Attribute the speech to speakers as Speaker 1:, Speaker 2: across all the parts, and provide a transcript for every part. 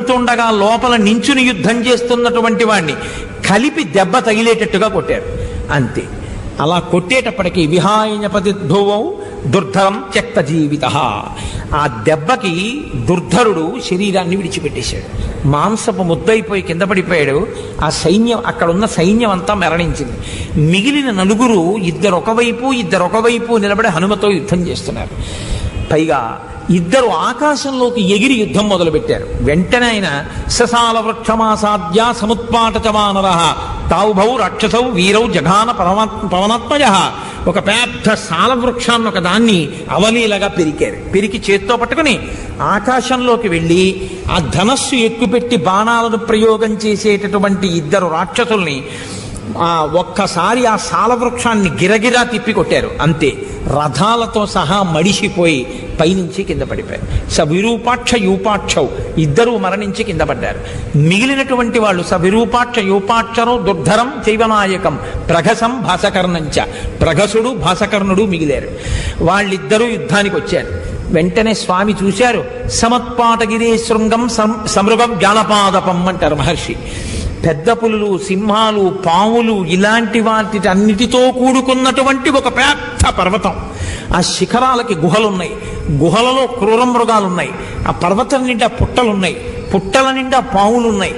Speaker 1: కొడుతుండగా లోపల నించుని యుద్ధం చేస్తున్నటువంటి వాణ్ణి కలిపి దెబ్బ తగిలేటట్టుగా కొట్టారు అంతే అలా కొట్టేటప్పటికి విహాయపతి ధ్రువం దుర్ధరం త్యక్త జీవిత ఆ దెబ్బకి దుర్ధరుడు శరీరాన్ని విడిచిపెట్టేశాడు మాంసపు ముద్దయిపోయి కింద పడిపోయాడు ఆ సైన్యం అక్కడ ఉన్న సైన్యం అంతా మరణించింది మిగిలిన నలుగురు ఇద్దరు ఒకవైపు ఇద్దరు ఒకవైపు నిలబడి హనుమతో యుద్ధం చేస్తున్నారు పైగా ఇద్దరు ఆకాశంలోకి ఎగిరి యుద్ధం మొదలుపెట్టారు వెంటనే ఆయన ససాల వృక్షమాసాద్య సముత్పాటచమానర తావుభౌ రాక్షసౌ వీరౌ జఘాన పరమాత్మ పవనాత్మజ ఒక పెద్ద సాల వృక్షాన్ని ఒక దాన్ని అవలీలగా పెరికారు పెరికి చేత్తో పట్టుకుని ఆకాశంలోకి వెళ్ళి ఆ ధనస్సు ఎక్కుపెట్టి బాణాలను ప్రయోగం చేసేటటువంటి ఇద్దరు రాక్షసుల్ని ఆ ఒక్కసారి ఆ సాల వృక్షాన్ని గిరగిరా తిప్పి కొట్టారు అంతే రథాలతో సహా మడిసిపోయి పైనుంచి కింద పడిపోయారు స విరూపాక్ష యూపాక్షౌ ఇద్దరూ మరణించి కింద పడ్డారు మిగిలినటువంటి వాళ్ళు స విరూపాక్ష యూపాక్షరం దుర్ధరం చైవనాయకం ప్రఘసం భాసకర్ణంచ ప్రఘసుడు భాసకర్ణుడు మిగిలారు వాళ్ళిద్దరూ యుద్ధానికి వచ్చారు వెంటనే స్వామి చూశారు సమత్పాటగిరే శృంగం సం- సమృగం జానపాదపం అంటారు మహర్షి పెద్ద పులులు సింహాలు పాములు ఇలాంటి వాటి అన్నిటితో కూడుకున్నటువంటి ఒక పెద్ద పర్వతం ఆ శిఖరాలకి గుహలున్నాయి గుహలలో క్రూర మృగాలున్నాయి ఆ పర్వతం నిండా పుట్టలున్నాయి పుట్టల నిండా పాములున్నాయి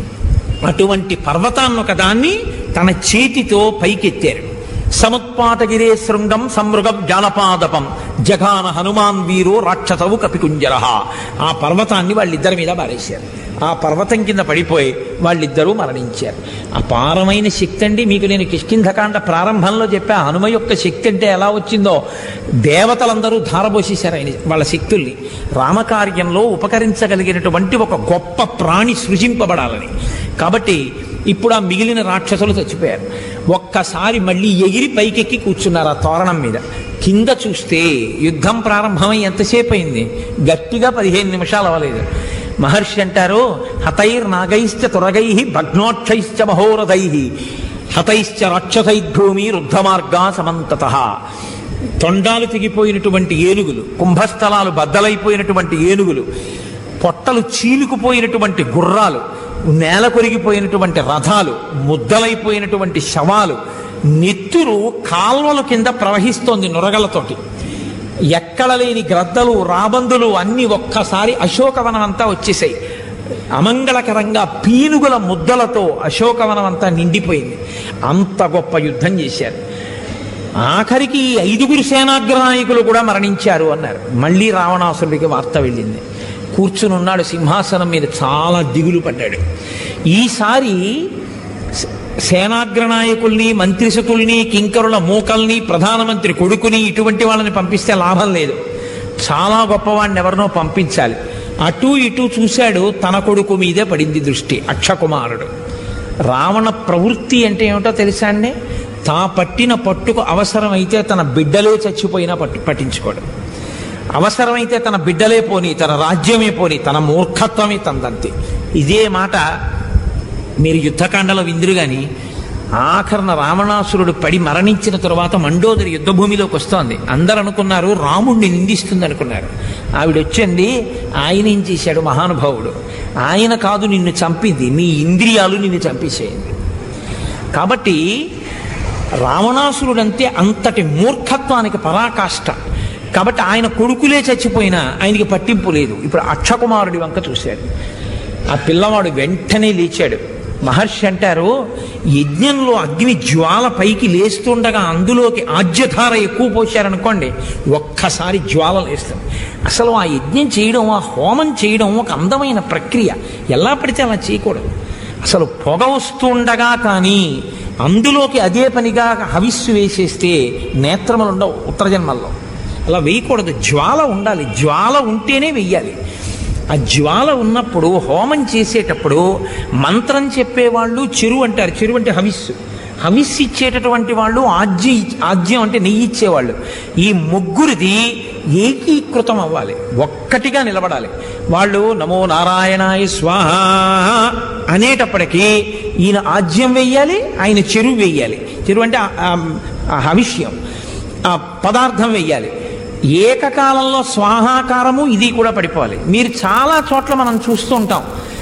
Speaker 1: అటువంటి పర్వతాన్ని ఒక దాన్ని తన చేతితో పైకెత్తారు సముత్పాటగిరే శృంగం సమృగం జానపాదపం జఘాన హనుమాన్ వీరో రాక్షసవు కపికుంజర ఆ పర్వతాన్ని వాళ్ళిద్దరి మీద బారేశారు ఆ పర్వతం కింద పడిపోయి వాళ్ళిద్దరూ మరణించారు అపారమైన శక్తి అండి మీకు నేను కిష్కింధకాండ ప్రారంభంలో చెప్పా హనుమ యొక్క శక్తి అంటే ఎలా వచ్చిందో దేవతలందరూ ధారపోసేశారు ఆయన వాళ్ళ శక్తుల్ని రామకార్యంలో ఉపకరించగలిగినటువంటి ఒక గొప్ప ప్రాణి సృజింపబడాలని కాబట్టి ఇప్పుడు ఆ మిగిలిన రాక్షసులు చచ్చిపోయారు ఒక్కసారి మళ్ళీ ఎగిరి పైకెక్కి కూర్చున్నారు ఆ తోరణం మీద కింద చూస్తే యుద్ధం ప్రారంభమై ఎంతసేపు అయింది గట్టిగా పదిహేను నిమిషాలు అవ్వలేదు మహర్షి అంటారు హతైర్ నాగైశ్చ తురగై భగ్నోక్షైశ్చ మహోరథై హతైశ్చ రాక్షసైభూమి రుద్ధమార్గా సమంతత తొండాలు తెగిపోయినటువంటి ఏనుగులు కుంభస్థలాలు బద్దలైపోయినటువంటి ఏనుగులు పొట్టలు చీలుకుపోయినటువంటి గుర్రాలు నేల కొరిగిపోయినటువంటి రథాలు ముద్దలైపోయినటువంటి శవాలు నెత్తురు కాల్వల కింద ప్రవహిస్తోంది నురగలతోటి ఎక్కడ లేని గ్రద్దలు రాబందులు అన్ని ఒక్కసారి అశోకవనం అంతా వచ్చేసాయి అమంగళకరంగా పీనుగుల ముద్దలతో అశోకవనం అంతా నిండిపోయింది అంత గొప్ప యుద్ధం చేశారు ఆఖరికి ఈ ఐదుగురు సేనాగ్ర నాయకులు కూడా మరణించారు అన్నారు మళ్ళీ రావణాసురుడికి వార్త వెళ్ళింది కూర్చుని ఉన్నాడు సింహాసనం మీద చాలా దిగులు పడ్డాడు ఈసారి స- సేనాగ్ర నాయకుల్ని మంత్రిసతుల్ని కింకరుల మూకల్ని ప్రధానమంత్రి కొడుకుని ఇటువంటి వాళ్ళని పంపిస్తే లాభం లేదు చాలా గొప్పవాడిని ఎవరినో పంపించాలి అటు ఇటు చూశాడు తన కొడుకు మీదే పడింది దృష్టి అక్షకుమారుడు రావణ ప్రవృత్తి అంటే ఏమిటో తెలుసా అండి తా పట్టిన పట్టుకు అవసరమైతే తన బిడ్డలే చచ్చిపోయినా పట్టు పట్టించుకోడు అవసరమైతే తన బిడ్డలే పోని తన రాజ్యమే పోని తన మూర్ఖత్వమే తందంతే ఇదే మాట మీరు యుద్ధకాండలో విందురు గాని ఆఖరణ రావణాసురుడు పడి మరణించిన తరువాత మండోదరి యుద్ధభూమిలోకి వస్తోంది అందరు అనుకున్నారు రాముణ్ణి నిందిస్తుంది అనుకున్నారు ఆవిడ వచ్చింది ఆయన ఏం చేశాడు మహానుభావుడు ఆయన కాదు నిన్ను చంపింది నీ ఇంద్రియాలు నిన్ను చంపేసేయండి కాబట్టి రావణాసురుడంతే అంతటి మూర్ఖత్వానికి పరాకాష్ట కాబట్టి ఆయన కొడుకులే చచ్చిపోయినా ఆయనకి పట్టింపు లేదు ఇప్పుడు అక్షకుమారుడి వంక చూశాడు ఆ పిల్లవాడు వెంటనే లేచాడు మహర్షి అంటారు యజ్ఞంలో అగ్ని జ్వాల పైకి లేస్తుండగా అందులోకి ఆజ్యధార ఎక్కువ పోశారనుకోండి ఒక్కసారి జ్వాల లేస్తుంది అసలు ఆ యజ్ఞం చేయడం ఆ హోమం చేయడం ఒక అందమైన ప్రక్రియ ఎలా పడితే అలా చేయకూడదు అసలు పొగ వస్తుండగా కానీ అందులోకి అదే పనిగా హవిస్సు వేసేస్తే నేత్రములు ఉండవు ఉత్తర జన్మల్లో అలా వేయకూడదు జ్వాల ఉండాలి జ్వాల ఉంటేనే వెయ్యాలి ఆ జ్వాల ఉన్నప్పుడు హోమం చేసేటప్పుడు మంత్రం చెప్పేవాళ్ళు చెరువు అంటారు చెరువు అంటే హవిస్సు హవిస్సు ఇచ్చేటటువంటి వాళ్ళు ఆజ్య ఆజ్యం అంటే నెయ్యి ఇచ్చేవాళ్ళు ఈ ముగ్గురిది ఏకీకృతం అవ్వాలి ఒక్కటిగా నిలబడాలి వాళ్ళు నమో నారాయణాయ స్వాహ అనేటప్పటికీ ఈయన ఆజ్యం వెయ్యాలి ఆయన చెరువు వెయ్యాలి చెరువు అంటే ఆ- ఆ- ఆ హవిష్యం ఆ పదార్థం వెయ్యాలి ఏకకాలంలో స్వాహాకారము ఇది కూడా పడిపోవాలి మీరు చాలా చోట్ల మనం చూస్తూ ఉంటాం